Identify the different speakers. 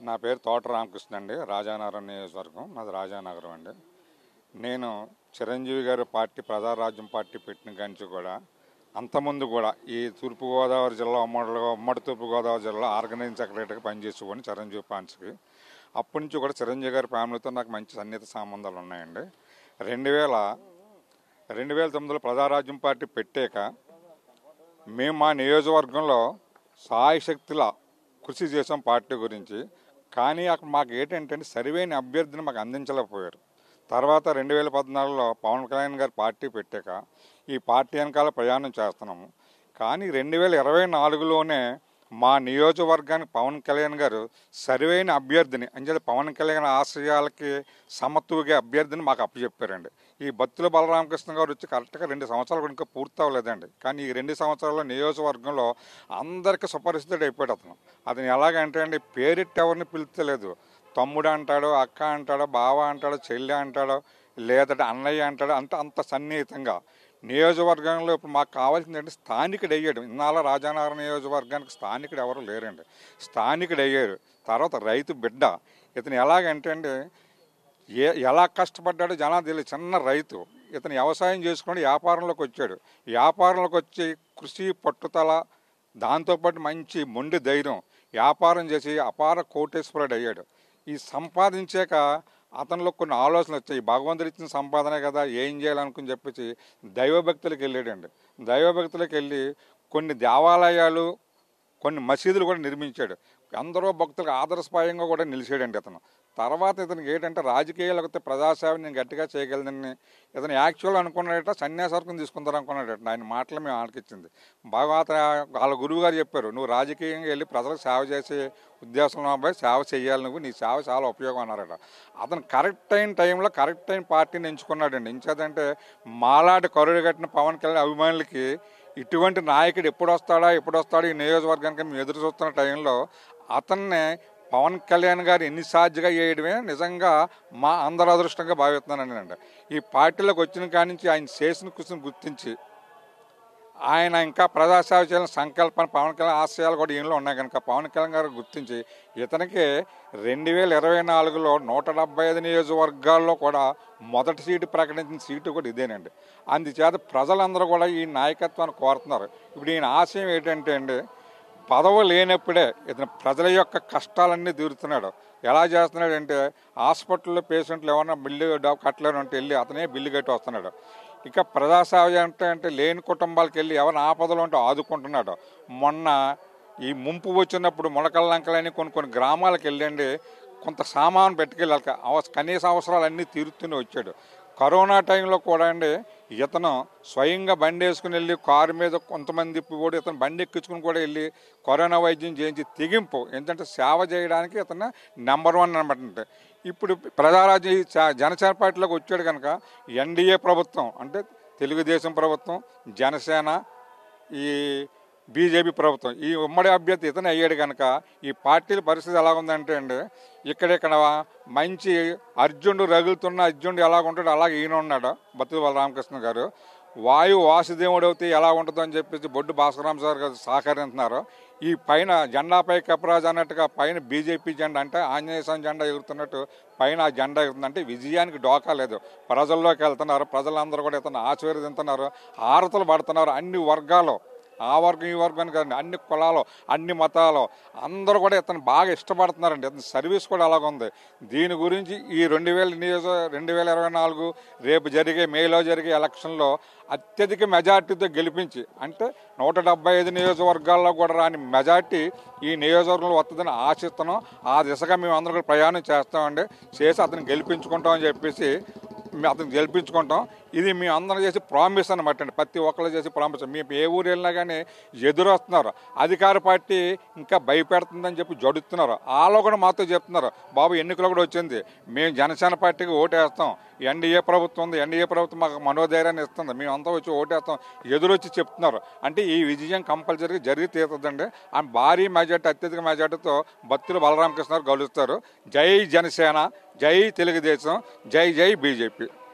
Speaker 1: నా పేరు తోట రామకృష్ణ అండి రాజానగరం నియోజకవర్గం నాది రాజానగరం అండి నేను చిరంజీవి గారి పార్టీ ప్రజారాజ్యం పార్టీ పెట్టిన కాంచి కూడా అంతకుముందు కూడా ఈ తూర్పుగోదావరి జిల్లా ఉమ్మడి ఉమ్మడి తూర్పుగోదావరి జిల్లా ఆర్గనైజింగ్ సెక్రటరీగా పనిచేసుకొని చిరంజీవి పాన్స్కి అప్పటి నుంచి కూడా చిరంజీవి గారి ఫ్యామిలీతో నాకు మంచి సన్నిహిత సంబంధాలు ఉన్నాయండి రెండు వేల రెండు వేల తొమ్మిదిలో ప్రజారాజ్యం పార్టీ పెట్టాక మేము మా నియోజకవర్గంలో సాయశక్తుల కృషి చేసాం పార్టీ గురించి కానీ అక్కడ మాకు ఏంటంటే సరివైన అభ్యర్థిని మాకు అందించలేకపోయారు తర్వాత రెండు వేల పద్నాలుగులో పవన్ కళ్యాణ్ గారు పార్టీ పెట్టాక ఈ పార్టీ వెనకాల ప్రయాణం చేస్తున్నాము కానీ రెండు వేల ఇరవై నాలుగులోనే మా నియోజకవర్గానికి పవన్ కళ్యాణ్ గారు సరివైన అభ్యర్థిని అంటే పవన్ కళ్యాణ్ ఆశయాలకి సమతూగే అభ్యర్థిని మాకు అప్పచెప్పారండి ఈ బత్తుల బలరామకృష్ణ గారు వచ్చి కరెక్ట్గా రెండు సంవత్సరాలు కూడా ఇంకా పూర్తి అవ్వలేదండి కానీ ఈ రెండు సంవత్సరాల్లో నియోజకవర్గంలో అందరికీ సుపరిస్థితుడు అయిపోయాడు అతను అతను ఎలాగంటే అండి పేరెట్టి ఎవరిని పిలుస్తలేదు తమ్ముడు అంటాడు అక్క అంటాడో బావ అంటాడో చెల్లి అంటాడో లేదంటే అన్నయ్య అంటాడో అంత అంత సన్నిహితంగా నియోజకవర్గంలో ఇప్పుడు మాకు కావాల్సింది అంటే స్థానికుడు అయ్యాడు ఇన్నాళ్ళ రాజానగరం నియోజకవర్గానికి స్థానికుడు ఎవరు లేరండి స్థానికుడు అయ్యారు తర్వాత రైతు బిడ్డ ఇతను ఎలాగంటే అండి ఏ ఎలా కష్టపడ్డాడో జనాలు తెలియదు చిన్న రైతు ఇతను వ్యవసాయం చేసుకొని వ్యాపారంలోకి వచ్చాడు వ్యాపారంలోకి వచ్చి కృషి పట్టుదల దాంతోపాటు మంచి మొండి ధైర్యం వ్యాపారం చేసి అపార కోటేశ్వరుడు అయ్యాడు ఈ సంపాదించాక అతనిలో కొన్ని ఆలోచనలు వచ్చాయి భగవంతుడు ఇచ్చిన సంపాదనే కదా ఏం చేయాలనుకుని చెప్పేసి దైవభక్తులకు వెళ్ళాడండి దైవభక్తులకు వెళ్ళి కొన్ని దేవాలయాలు కొన్ని మసీదులు కూడా నిర్మించాడు అందరూ భక్తులకు ఆదర్శపాయంగా కూడా నిలిచాడండి అతను తర్వాత ఇతనికి ఏంటంటే రాజకీయాలకు వస్తే ప్రజాసేవ నేను గట్టిగా చేయగలదని ఇతను యాక్చువల్ అనుకున్నాడట సన్యాసర్కం తీసుకుంటారు అనుకున్నాడట ఆయన మాటలు మేము ఆలకిచ్చింది బాగా అతను వాళ్ళ గురువు గారు చెప్పారు నువ్వు రాజకీయంగా వెళ్ళి ప్రజలకు సేవ చేసే ఉద్దేశంలో అబ్బాయి సేవ చేయాలి నువ్వు నీ సేవ చాలా ఉపయోగం అన్నారట అతను కరెక్ట్ అయిన టైంలో కరెక్ట్ అయిన పార్టీని ఎంచుకున్నాడండి ఇంచేదంటే మాలాంటి కరుడు కట్టిన పవన్ కళ్యాణ్ అభిమానులకి ఇటువంటి నాయకుడు ఎప్పుడు వస్తాడా ఎప్పుడు వస్తాడా ఈ నియోజకవర్గానికి మేము ఎదురు చూస్తున్న టైంలో అతన్ని పవన్ కళ్యాణ్ గారు ఎన్ని సాధ్యగా చేయడమే నిజంగా మా అందరి అదృష్టంగా భావిస్తున్నానండి అండి ఈ పార్టీలోకి వచ్చిన కాడి నుంచి ఆయన చేసిన కృషిని గుర్తించి ఆయన ఇంకా ప్రజాసేవ చేయాలని సంకల్పన పవన్ కళ్యాణ్ ఆశయాలు కూడా ఈయనలో ఉన్నాయి కనుక పవన్ కళ్యాణ్ గారు గుర్తించి ఇతనికి రెండు వేల ఇరవై నాలుగులో నూట డెబ్బై ఐదు నియోజకవర్గాల్లో కూడా మొదటి సీటు ప్రకటించిన సీటు కూడా ఇదేనండి అందుచేత ప్రజలందరూ కూడా ఈ నాయకత్వాన్ని కోరుతున్నారు ఇప్పుడు ఈయన ఆశయం ఏంటంటే అండి పదవి లేనప్పుడే ఇతను ప్రజల యొక్క కష్టాలన్నీ తీరుతున్నాడు ఎలా చేస్తున్నాడు అంటే హాస్పిటల్లో పేషెంట్లు ఏమన్నా బిల్లు డా- కట్టలేరు అంటే వెళ్ళి అతనే బిల్లు కట్టి వస్తున్నాడు ఇక ప్రజాసేవ అంటే అంటే లేని కుటుంబాలకు వెళ్ళి ఎవరిని ఆపదలు ఉంటే ఆదుకుంటున్నాడు మొన్న ఈ ముంపు వచ్చినప్పుడు మొలకల లంకలని కొన్ని కొన్ని గ్రామాలకు వెళ్ళండి కొంత సామాను పెట్టుకెళ్ళాలి అవస కనీస అవసరాలు అన్నీ తీరుతూనే వచ్చాడు కరోనా టైంలో కూడా అండి ఇతను స్వయంగా బండి వేసుకుని వెళ్ళి కారు మీద కొంతమంది కూడా ఇతను బండి ఎక్కించుకుని కూడా వెళ్ళి కరోనా వైద్యం చేయించి తెగింపు ఎందుకంటే సేవ చేయడానికి ఇతను నెంబర్ వన్ అనమాట ఇప్పుడు ప్రజారాజ్య ఈ చ- జనసేన పార్టీలోకి వచ్చాడు కనుక ఎన్డీఏ ప్రభుత్వం అంటే తెలుగుదేశం ప్రభుత్వం జనసేన ఈ బీజేపీ ప్రభుత్వం ఈ ఉమ్మడి అభ్యర్థి ఇతను అయ్యాడు కనుక ఈ పార్టీల పరిస్థితి ఎలా ఉందంటే అండి ఇక్కడిక్కడ మంచి అర్జునుడు రగులుతున్న అర్జునుడు ఎలా ఉంటాడో అలాగే ఈయన ఉన్నాడు బతుకు బలరామకృష్ణ గారు వాయు వాసుదేవుడు అవుతే ఎలా ఉంటుందో అని చెప్పేసి బొడ్డు భాస్కరరామ సార్ గారు సహకరిస్తున్నారు ఈ పైన జెండాపై కపరాజు అన్నట్టుగా పైన బీజేపీ జెండా అంటే ఆంజనేయ స్వామి జెండా ఎగురుతున్నట్టు పైన ఆ జెండా ఎగురుతుంది అంటే విజయానికి డోకా లేదు ప్రజల్లోకి వెళ్తున్నారు ప్రజలందరూ కూడా ఇతను ఆశీర్వదిస్తున్నారు ఆరతలు పడుతున్నారు అన్ని వర్గాలు ఆ వర్గం ఈ వర్గం అని కాదండి అన్ని కులాలు అన్ని మతాలు అందరూ కూడా ఇతను బాగా ఇష్టపడుతున్నారండి ఇతని సర్వీస్ కూడా అలాగ ఉంది దీని గురించి ఈ రెండు వేల నియోజక రెండు వేల ఇరవై నాలుగు రేపు జరిగే మేలో జరిగే ఎలక్షన్లో అత్యధిక మెజార్టీతో గెలిపించి అంటే నూట డెబ్బై ఐదు నియోజకవర్గాల్లో కూడా రాని మెజార్టీ ఈ నియోజకవర్గంలో వస్తుందని ఆశిస్తున్నాం ఆ దిశగా మేము అందరూ కూడా ప్రయాణం చేస్తామండి చేసి అతను గెలిపించుకుంటామని చెప్పేసి మేము అతను గెలిపించుకుంటాం ఇది మీ అందరం చేసి ప్రామిస్ అనమాట అండి ప్రతి ఒక్కరు చేసి ప్రామిస్ మేము ఏ ఊరు వెళ్ళినా కానీ ఎదురు వస్తున్నారు అధికార పార్టీ ఇంకా భయపెడుతుందని చెప్పి జడుతున్నారు వాళ్ళు కూడా మాతో చెప్తున్నారు బాబు ఎన్నికలు కూడా వచ్చింది మేము జనసేన పార్టీకి ఓటేస్తాం ఎన్డీఏ ప్రభుత్వం ఉంది ఎన్డీఏ ప్రభుత్వం మాకు మనోధైర్యాన్ని ఇస్తుంది మేమంతా వచ్చి ఓటేస్తాం ఎదురొచ్చి చెప్తున్నారు అంటే ఈ విజయం కంపల్సరీగా జరిగి తీరుతుందండి ఆ భారీ మెజార్టీ అత్యధిక మెజార్టీతో భక్తులు బలరామకృష్ణ గారు గెలుస్తారు జై జనసేన జై తెలుగుదేశం జై జై బీజేపీ